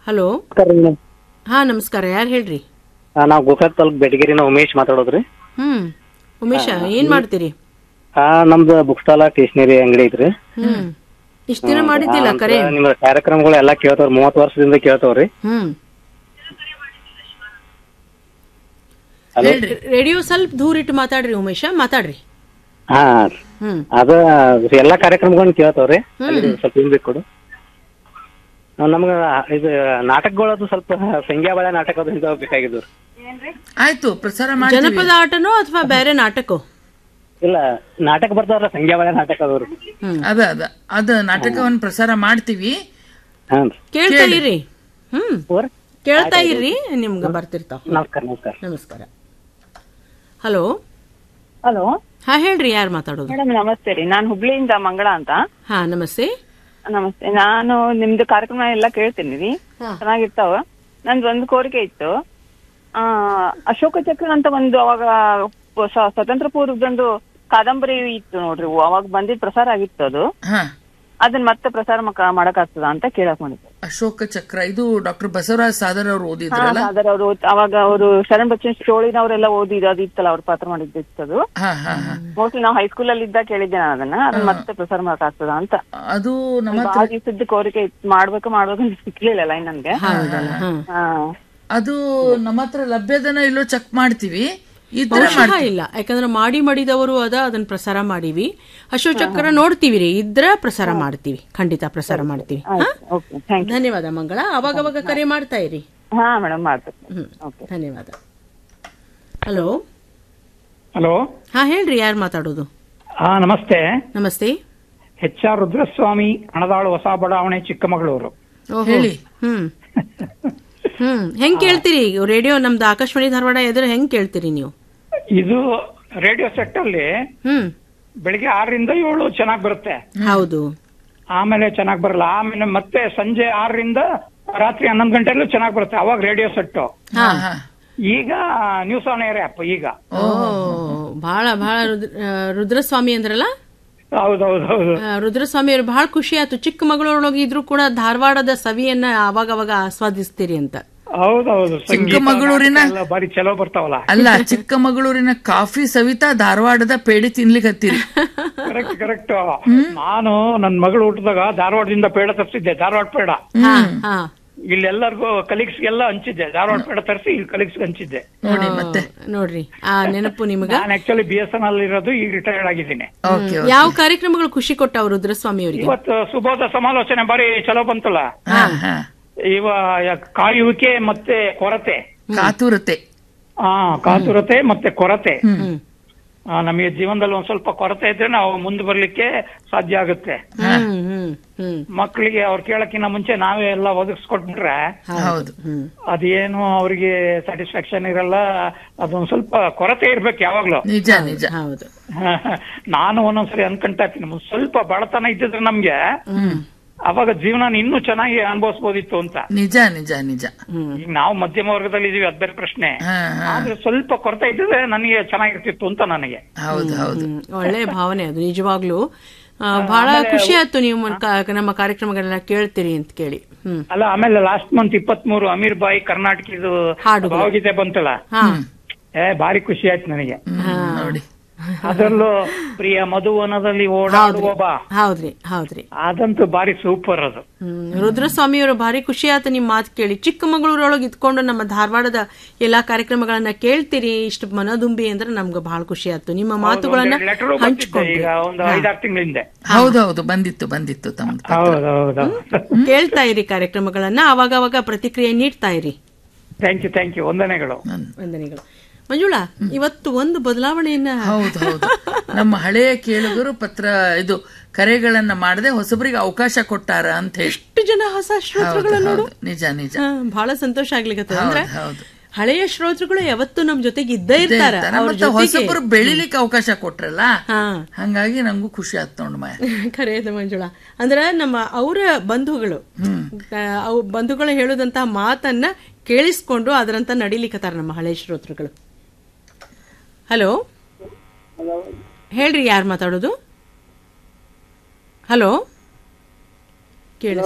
Hello ನಮಸ್ಕಾರ madam ಹಾ ನಮಸ್ಕಾರ ಯಾರು ಹೇಳ್ರಿ ನಾವು ಗೋಕಾಕ್ ತಾಲೂಕ್ ಬೆಟಗೇರಿನ ಉಮೇಶ್ ಮಾತಾಡೋದ್ರಿ ಹ್ಮ್ ಉಮೇಶ ಏನ್ ಮಾಡ್ತೀರಿ ಆ ನಮ್ದು ಬುಕ್ ಸ್ಟಾಲ ಸ್ಟೇಷನರಿ ಅಂಗಡಿ ಐತ್ರಿ ಹ್ಮ್ ಇಷ್ಟ ದಿನ ಮಾಡಿದ್ದಿಲ್ಲ ಕರೆ ನಿಮ್ಮ ಕಾರ್ಯಕ್ರಮಗಳು ಎಲ್ಲಾ ಕೇಳ್ತಾವ್ರಿ ಮೂವತ್ ವರ್ಷದಿಂದ ಕೇಳ್ತಾವ್ರಿ ಹ್ಮ್ ಹಲೋ ರೇಡಿಯೋ ಸ್ವಲ್ಪ ದೂರ ಇಟ್ಟು ಮಾತಾಡ್ರಿ ಉಮೇಶ ಮಾತಾಡ್ರಿ ಹಾ ಹ್ಮ್ ಅದ ಎಲ್ಲಾ ಕಾರ್ಯಕ್ರಮಗಳನ್ನ ಕೇಳ್ತಾವ್ರಿ ಅಲ್ಲಿ ಸ್ವಲ್ಪ ಹಿಂಗ್ ಕೊಡು ಆ, ನಮ್ಗ ಇದು ನಾಟಕಗಳದು ಸ್ವಲ್ಪ ಸಂಗ್ಯಾ ಬಳೆ ನಾಟಕ ಅದು ಇಂಥವ್ ಬೇಕಾಗಿದ್ವು ಆಯ್ತು ಪ್ರಸಾರ ಮಾಡ್ತೀವಿ ಜನಪದ ಆಟನೋ ಅಥವಾ ಬೇರೆ ನಾಟಕೋ ಇಲ್ಲ ನಾಟಕ ಬರ್ತಾವ್ರ ಸಂಗ್ಯಾ ಬಳೆ ನಾಟಕ ಅದಾವ್ರಿ ಅದ ಅದ ಅದ ನಾಟಕವನ್ನು ಪ್ರಸಾರ ಮಾಡ್ತೀವಿ ಹಾನ್ ಕೇಳ್ತಾ ಇರ್ರಿ ಹ್ಮ್ ಹೋಗ್ರಿ. ಕೇಳ್ತಾ ಇರ್ರಿ ನಿಮ್ಗೆ ಬರ್ತಿರ್ತಾವ ನಮಸ್ಕಾರ ನಮಸ್ಕಾರ ನಮಸ್ಕಾರ ಹಲೋ ಹಲೋ ಹಾ ಹೇಳ್ರಿ ಯಾರು ಮಾತಾಡೋದು ಮೇಡಮ್ ನಮಸ್ತೆ ರೀ ನಾನು ಹುಬ್ಳಿಯಿಂದ ಮಂಗಳ ಅಂತ ಹಾ ನಮಸ್ತೆ ನಮಸ್ತೆ ನಾನು ನಿಮ್ದು ಕಾರ್ಯಕ್ರಮ ಎಲ್ಲ ಕೇಳ್ತೀನಿ ರೀ ಚೆನ್ನಾಗಿರ್ತಾವ ನಂದು ಒಂದು ಕೋರಿಕೆ ಇತ್ತು ಆ ಅಶೋಕ ಚಕ್ರ ಅಂತ ಒಂದು ಅವಾಗ ಸ್ವ- ಸ್ವತಂತ್ರ ಪೂರ್ವದೊಂದು ಕಾದಂಬರಿ ಇತ್ತು ನೋಡ್ರಿ ಅವಾಗ ಬಂದಿದ್ ಪ್ರಸಾರ ಆಗಿತ್ತು ಅದು ಹಾ ಅದನ್ನ ಮತ್ತೆ ಪ್ರಸಾರ ಮಕ- ಮಾಡಕ್ಕಾಗ್ತದ ಅಂತ ಕೇಳಕ್ ಮಾಡಿದ್ದೆ ಅಶೋಕ ಚಕ್ರ ಇದು ಡಾಕ್ಟರ್ ಬಸವರಾಜ್ ಸಾದರ್ ಅವರು ಓದಿದ್ರಲ್ಲ ಅದರ ಅವರು ಅವಾಗ ಅವರು ಶರಣ್ ಬಚ್ಚನ್ ಚೋಳಿನವರೆಲ್ಲ ಓದಿದ್ದು ಅದು ಇತ್ತಲ್ಲ ಅವ್ರ ಪಾತ್ರ ಮಾಡಿದ್ದಿತ್ತು ಅದು ಹಾ ಹಾ ಹಾ ಮೋಸ್ಟ್ಲಿ ನಾವು ಹೈಸ್ಕೂಲ್ ಅಲ್ಲಿ ಇದ್ದಾಗ ಕೇಳಿದ್ದೆ ನಾನು ಅದನ್ನ ಅದನ್ನ ಮತ್ತೆ ಪ್ರಸಾರ ಮಾಡಕ್ಕಾಗ್ತದ ಅಂತ ಅದು ನಮ್ಮ ಬಾಳ ದಿವಸದ ಕೋರಿಕೆ ಇತ್ತು ಮಾಡ್ಬೇಕು ಮಾಡ್ಬೇಕು ಅಂತ ಸಿಕ್ಲಿಲ್ಲ ಲೈನ್ ನನ್ಗೆ ಹೌದಲ್ಲ ಹಾ ಹಾ. ಅದು ನಮ್ಮ ಹತ್ರ ಲಭ್ಯದನ ಇಲ್ಲೋ ಚೆಕ್ ಮಾಡ್ತೀವಿ ಇದ್ರೆ ಬಹುಶಃ ಇಲ್ಲ ಯಾಕಂದ್ರೆ ಮಾಡಿ ಮಾಡಿದವರು ಅದ ಅದನ್ನ ಪ್ರಸಾರ ಮಾಡೀವಿ ಅಶೋಚಕ್ರ ನೋಡ್ತೀವಿ ರೀ ಇದ್ರ ಪ್ರಸಾರ ಮಾಡ್ತೀವಿ ಖಂಡಿತ ಪ್ರಸಾರ ಮಾಡ್ತೀವಿ ಹಾ? ಓಕೆ ಥ್ಯಾಂಕ್ ಧನ್ಯವಾದ ಮಂಗಳ ಅವಾಗ ಅವಾಗ ಕರೆ ಮಾಡ್ತಾ ಇರಿ ಹಾ ಮೇಡಮ್ ಮಾಡ್ಬೇಕು ಹ್ಮ್ ಧನ್ಯವಾದ ಹಲೋ ಹಲೋ ಹಾ ಹೇಳ್ರಿ ಯಾರು ಮಾತಾಡೋದು ಹಾ ನಮಸ್ತೆ ನಮಸ್ತೆ ಎಚ್ ಆರ್ ರುದ್ರಸ್ವಾಮಿ ಹಣದಾಳು ಹೊಸ ಬಡಾವಣೆ ಚಿಕ್ಕಮಗಳೂರು ಓಹೋ. ಹೇಳಿ. ಹ್ಮ್ ಹ್ಮ್ ಹೆಂಗ್ ಕೇಳ್ತೀರಿ ರೇಡಿಯೋ ನಮ್ದು ಆಕಾಶವಾಣಿ ಧಾರವಾಡ ಎದುರು ಹೆಂಗ್ ಕೇಳ್ತೀರಿ ನೀವು ಇದು ರೇಡಿಯೋ ಸೆಟ್ ಅಲ್ಲಿ ಹ್ಮ್ ಬೆಳಿಗ್ಗೆ ಆರರಿಂದ ಏಳು ಚೆನ್ನಾಗಿ ಬರುತ್ತೆ ಹೌದು ಆಮೇಲೆ ಚೆನ್ನಾಗಿ ಬರಲ್ಲ ಆಮೇಲೆ ಮತ್ತೆ ಸಂಜೆ ಆರರಿಂದ ರಾತ್ರಿ ಹನ್ನೊಂದು ಗಂಟೆಲ್ಲೂ ಚೆನ್ನಾಗಿ ಬರುತ್ತೆ ಅವಾಗ ರೇಡಿಯೋ ಸೆಟ್ ಹಾ ಹಾ ಈಗ ನ್ಯೂಸ್ ಆನ್ ಏರ್ ಆಪ್ ಈಗ ಓ ಬಹಳ ಬಹಳ ರುದ್ರ ಆ, ರುದ್ರಸ್ವಾಮಿ ಅಂದ್ರಲ್ಲ ಹೌದೌದು ಹೌದು ಆ, ರುದ್ರಸ್ವಾಮಿ ಅವ್ರು ಬಹಳ ಖುಷಿ ಆಯ್ತು ಚಿಕ್ಕಮಗಳೂರೊಳಗೆ ಇದ್ರು ಕೂಡ ಧಾರವಾಡದ ಸವಿಯನ್ನ ಅವಾಗ ಅವಾಗ ಆಸ್ವಾದಿಸ್ತೀರಿ ಅಂತ ಹೌದೌದು ಸಂಗೀತ, ಚಿಕ್ಕಮಗಳೂರಿನ- ನಾಟಕ ಎಲ್ಲ ಬಾರಿ ಚಲೋ ಬರ್ತಾವಲ್ಲ ಅಲ್ಲ ಚಿಕ್ಕಮಗಳೂರಿನ ಕಾಫಿ ಸವಿತಾ ಧಾರವಾಡದ ಪೇಡಿ ತಿನ್ಲಿಕ್ಕೆ ಹತ್ತೀರಿ ಕರೆಕ್ಟ್ ಕರೆಕ್ಟ್ ನಾನು ನನ್ನ ಮಗಳು ಹುಟ್ಟಿದಾಗ ಧಾರವಾಡದಿಂದ ಪೇಡ ತರಿಸಿದ್ದೆ ಧಾರವಾಡ ಪೇಡ ಹಾ ಹಾ ಇಲ್ಲೆಲ್ಲರಿಗೂ ಕಲೀಗ್ಸ್ ಎಲ್ಲ ಹಂಚಿದ್ದೆ ಧಾರವಾಡ ಪೇಡ ತರಿಸಿ ಇಲ್ಲಿ ಕಲೀಗ್ಸ್ ಹಂಚಿದ್ದೆ ನೋಡಿ ಮತ್ತೆ ನೋಡ್ರಿ ಆ ನೆನಪು ನಿಮಗ ನಾನು ಆಕ್ಚುಲಿ ಬಿ ಎಸ್ ಎನ್ ಅಲ್ಲಿ ಇರೋದು ಈಗ ರಿಟೈರ್ಡ್ ಆಗಿದ್ದೀನಿ ಓಕೆ ಯಾವ ಕಾರ್ಯಕ್ರಮಗಳು ಖುಷಿ ಕೊಟ್ಟವು ರುದ್ರಸ್ವಾಮಿ ಅವರಿಗೆ ಇವತ್ತು ಸುಬೋಧ ಸಮಾಲೋಚನೆ ಬಾರಿ ಚಲೋ ಬಂತಲ್ಲ ಹಾ ಹಾ ಇವ ಯ- ಕಾಯುವಿಕೆ ಮತ್ತೆ ಕೊರತೆ ಕಾತುರತೆ ಆ ಕಾತುರತೆ ಮತ್ತೆ ಕೊರತೆ ಹ್ಮ್ ಆ, ನಮಗೆ ಜೀವನದಲ್ಲಿ ಒಂದ್ ಸ್ವಲ್ಪ ಕೊರತೆ ಇದ್ರೆ ನಾವು ಮುಂದೆ ಬರ್ಲಿಕ್ಕೆ ಸಾಧ್ಯ ಆಗುತ್ತೆ ಹ್ಮ್ ಹ್ಮ್ ಹ್ಮ್ ಮಕ್ಕಳಿಗೆ ಅವ್ರು ಕೇಳಕ್ಕಿಂತ ಮುಂಚೆ ನಾವೇ ಎಲ್ಲ ಒದಗಿಸ್ಕೊಟ್ಬಿಟ್ರೆ ಹೌದು ಹ್ಮ್ ಅದೇನು ಅವ್ರಿಗೆ ಸ್ಯಾಟಿಸ್ಫ್ಯಾಕ್ಷನ್ ಇರಲ್ಲ ಅದೊಂದ್ ಸ್ವಲ್ಪ ಕೊರತೆ ಇರ್ಬೇಕು ಯಾವಾಗ್ಲೂ ನಿಜ ನಿಜ ಹೌದು ನಾನು ಒಂದೊಂದ್ಸರಿ ಅನ್ಕೊಂತಾ ಇರ್ತೀನಿ ಒಂದ್ ಸ್ವಲ್ಪ ಬಡತನ ಇದ್ದಿದ್ರೆ ನಮ್ಗೆ ಅವಾಗ ಜೀವನ ಇನ್ನೂ ಚೆನ್ನಾಗಿ ಅನುಭವಿಸ್ಬೋದಿತ್ತು ಅಂತ ನಿಜ ನಿಜ ನಿಜ ಈಗ ನಾವು ಮಧ್ಯಮ ವರ್ಗದಲ್ಲಿ ಇದೀವಿ ಅದ್ ಬೇರೆ ಪ್ರಶ್ನೆ ಹಾ ಹಾ ಆದ್ರೆ ಸ್ವಲ್ಪ ಕೊರತೆ ಇದ್ದಿದ್ರೆ ನನಗೆ ಚೆನ್ನಾಗಿರ್ತಿತ್ತು ಅಂತ ನನಗೆ ಹೌದು ಹೌದು ಹ್ಮ್, ಒಳ್ಳೆ ಭಾವನೆ ಅದು ನಿಜವಾಗ್ಲೂ ಆ, ಬಹಳ ಖುಷಿ ಆಯ್ತು ನೀವು ಮನ್- ಕಾ- ನಮ್ಮ ಕಾರ್ಯಕ್ರಮಗಳೆಲ್ಲ ಕೇಳ್ತೀರಿ ಅಂತ ಕೇಳಿ ಹ್ಮ್ ಅಲ್ಲ ಆಮೇಲೆ ಲಾಸ್ಟ್ ಮಂತ್ ಇಪ್ಪತ್ತ್ ಮೂರು ಅಮೀರ್ ಬಾಯಿ ಕರ್ನಾಟಕದು ಹಾಡುಗಳು. ಭಾವಗೀತೆ ಬಂತಲ್ಲ ಹಾ ಏ ಭಾರಿ ಖುಷಿ ಆಯ್ತು ನನಗೆ ಹ್ಮ್, ನೋಡಿ ಅದರಲ್ಲೂ ಪ್ರಿಯ ಮಧುವನದಲ್ಲಿ ಓಡಾಡುವ ಬಾ ಹೌದ್ರಿ ಹೌದ್ರಿ ಅದಂತೂ ಭಾರಿ ಸೂಪರ್ ಅದು ಹ್ಮ್ ರುದ್ರಸ್ವಾಮಿ ಅವರು ಭಾರಿ ಖುಷಿ ಆಯ್ತು ನಿಮ್ ಮಾತು ಕೇಳಿ ಚಿಕ್ಕಮಗಳೂರೊಳಗೆ ಇದ್ಕೊಂಡು ನಮ್ಮ ಧಾರವಾಡದ ಎಲ್ಲಾ ಕಾರ್ಯಕ್ರಮಗಳನ್ನ ಕೇಳ್ತೀರಿ ಇಷ್ಟು ಮನದುಂಬಿ ಅಂದ್ರೆ ನಮ್ಗೆ ಬಹಳ ಖುಷಿ ಆಯ್ತು ನಿಮ್ಮ ಮಾತುಗಳನ್ನ ಲೆಟರ್ ಬಂದಿದ್ದೆ ಹಂಚ್ಕೊಂಡ್ರಿ ಈಗ ಒಂದು ಐದಾರು ತಿಂಗಳ ಹಿಂದೆ ಹೌದು ಹೌದು ಬಂದಿತ್ತು ಬಂದಿತ್ತು ತಮ್ದು ಹೌದೌದು ಕೇಳ್ತಾ ಇರಿ ಕಾರ್ಯಕ್ರಮಗಳನ್ನ ಅವಾಗ ಅವಾಗ ಪ್ರತಿಕ್ರಿಯೆ ನೀಡ್ತಾ ಇರಿ ಥ್ಯಾಂಕ್ ಯು ಥ್ಯಾಂಕ್ ಯು ವಂದನೆಗಳು ವಂದನೆಗಳು ಮಂಜುಳಾ ಇವತ್ತು ಒಂದು ಬದಲಾವಣೆಯನ್ನ ಹೌದು ಹೌದು ನಮ್ಮ ಹಳೆಯ ಕೇಳುಗರು ಪತ್ರ ಇದು ಕರೆಗಳನ್ನ ಮಾಡದೆ ಹೊಸಬರಿಗೆ ಅವಕಾಶ ಕೊಟ್ಟಾರ ಅಂತ ಹೇಳಿ ಎಷ್ಟು ಜನ ಹೊಸ ಶ್ರೋತೃಗಳು ಹೌದು, ನೋಡು ಹೌದು. ನಿಜ ನಿಜ ಹಾ, ಬಹಳ ಸಂತೋಷ ಆಗ್ಲಿಕ್ಕೆ ಅಂದ್ರೆ ಹೌದು. ಹಳೆಯ ಶ್ರೋತೃಗಳು ಯಾವತ್ತು ನಮ್ ಜೊತೆಗೆ ಇದ್ದೇ ಇರ್ತಾರ ಇರ್ತಾರೆ. ಅವ್ರ ಮತ್ತೆ ಜೊತೆಗೆ ಹೊಸಬರು ಬೆಳಿಲಿಕ್ಕೆ ಅವಕಾಶ ಕೊಟ್ರಲ್ಲ ಹಾ ಹಂಗಾಗಿ ನಂಗೂ ಖುಷಿ ಆತ್ ನೋಡ್ ಮಾಯ ಖರೆ ಅದು ಮಂಜುಳಾ ಅಂದ್ರ ನಮ್ಮ ಅವರ ಬಂಧುಗಳು ಆ, ಅವು ಬಂಧುಗಳು ಹೇಳುದಂತಹ ಮಾತನ್ನ ಕೇಳಿಸ್ಕೊಂಡು ಅದರಂತ ನಡಿಲಿಕ್ಕತ್ತಾರ ನಮ್ಮ ಹಳೆ ಶ್ರೋತೃಗಳು ಹಲೋ ಹೇಳ್ರಿ ಯಾರು ಮಾತಾಡೋದು ಹಲೋ ಕೇಳಿಸ್